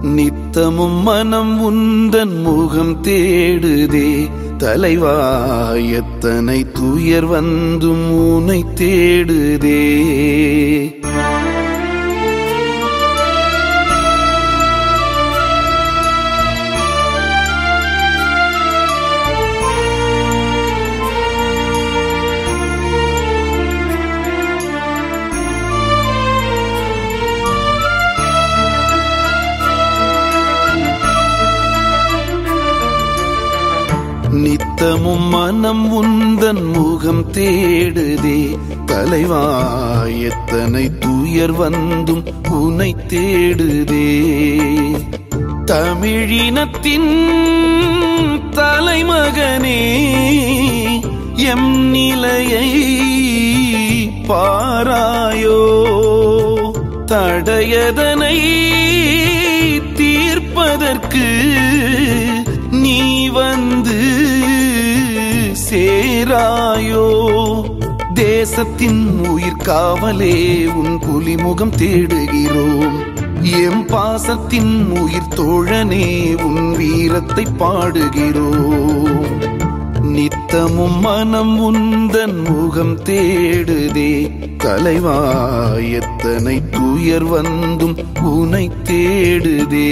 நித்தமும் மனம் உந்தன் முகம் தேடுதே தலைவா எத்தனை துயர் வந்தும் உனை தேடுதே நித்தமும் மனம் உந்தன் முகம் தேடுதே தலைவா எத்தனை துயர் வந்தும் உனை தேடுதே தமிழினத்தின் தலைமகனே எம் நிலையை பாராயோ தடையதனை தீர்ப்பதற்கு நீ வந்து சேராயோ தேசத்தின் உயிர் காவலே உன் புலிமுகம் தேடுகிறோம் எம் பாசத்தின் உயிர் தோழனே உன் வீரத்தை பாடுகிறோம் நித்தமும் மனம் உந்தன் முகம் தேடுதே தலைவா எத்தனை துயர் வந்தும் உனை தேடுதே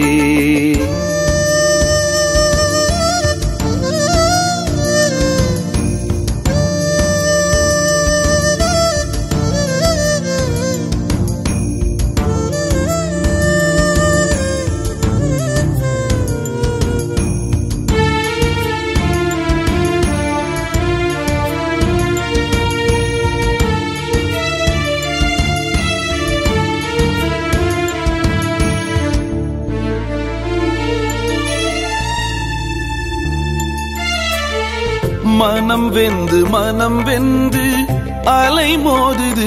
மனம் வெந்து மனம் வெந்து அலை மோதுது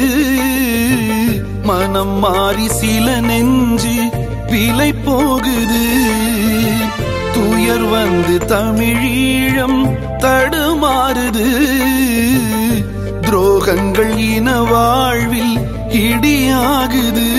மனம் மாறி சில நெஞ்சு விலை போகுது துயர் வந்து தமிழீழம் தடுமாறுது துரோகங்கள் இன வாழ்வில் இடியாகுது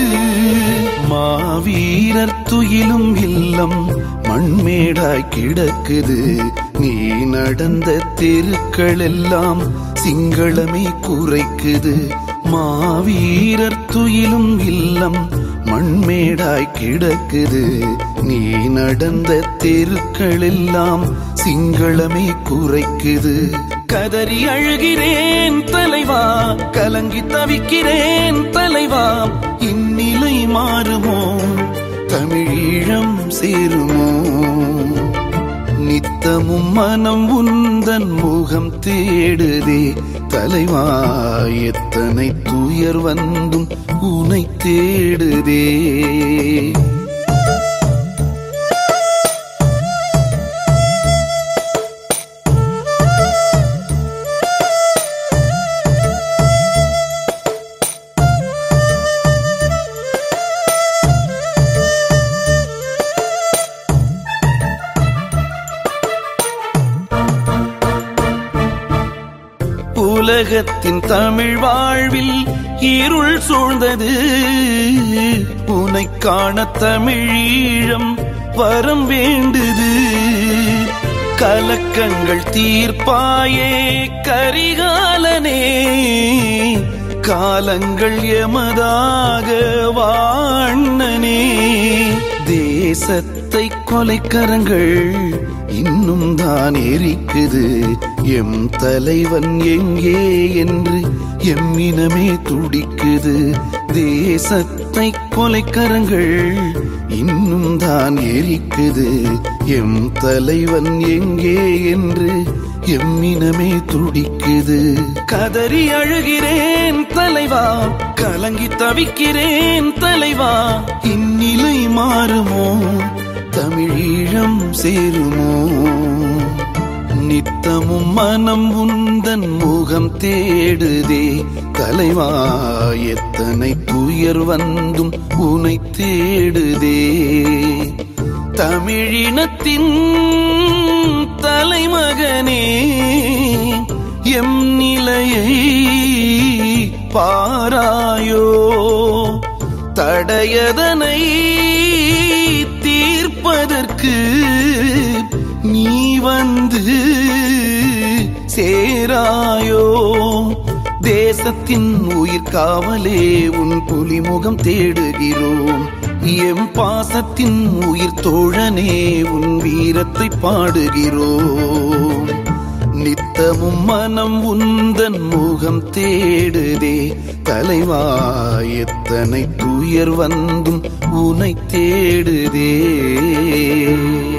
மாவீரர் துயிலும் இல்லம் மண்மேடாய் கிடக்குது நீ நடந்த தெருக்கள் எல்லாம் சிங்களமே குறைக்குது மாவீரர் துயிலும் இல்லம் மண்மேடாய் கிடக்குது நீ நடந்த தெருக்கள் எல்லாம் சிங்களமே குறைக்குது கதறி அழுகிறேன் தலைவா கலங்கி தவிக்கிறேன் தலைவா இந்நிலை மாறுமோ தமிழீழம் சேருமோ நித்தமும் மனம் உந்தன் முகம் தேடுதே தலைவா எத்தனை துயர் வந்தும் உனை தேடுதே உலகத்தின் தமிழ் வாழ்வில் இருள் சூழ்ந்தது உனை காண தமிழீழம் வரம் வேண்டுது கலக்கங்கள் தீர்ப்பாயே கரிகாலனே காலங்கள் எமதாக வாண்ணனே தேசத்தை கொலைக்கரங்கள் இன்னும் தான் எரிக்குது எம் தலைவன் எங்கே என்று எம்மினமே துடிக்குது தேசத்தை கொலைக்கரங்கள் இன்னும் தான் எரிக்குது எம் தலைவன் எங்கே என்று எம்மினமே துடிக்குது கதறி அழுகிறேன் தலைவா கலங்கி தவிக்கிறேன் தலைவா இந்நிலை மாறுமோ தமிழீழம் சேருமோ நித்தமும் மனம் உந்தன் முகம் தேடுதே தலைவா எத்தனை துயர் வந்தும் உனை தேடுதே தமிழினத்தின் தலைமகனே எம் நிலையை பாராயோ தடையதனை அதற்கு நீ வந்து சேராயோ தேசத்தின் உயிர் காவலே உன் புலிமுகம் தேடுகிறோம் எம் பாசத்தின் உயிர் தோழனே உன் வீரத்தை பாடுகிறோம் நித்தமும் மனம் உந்தன் முகம் தேடுதே தலைவா எத்தனை துயர் வந்தும் உனை தேடுதே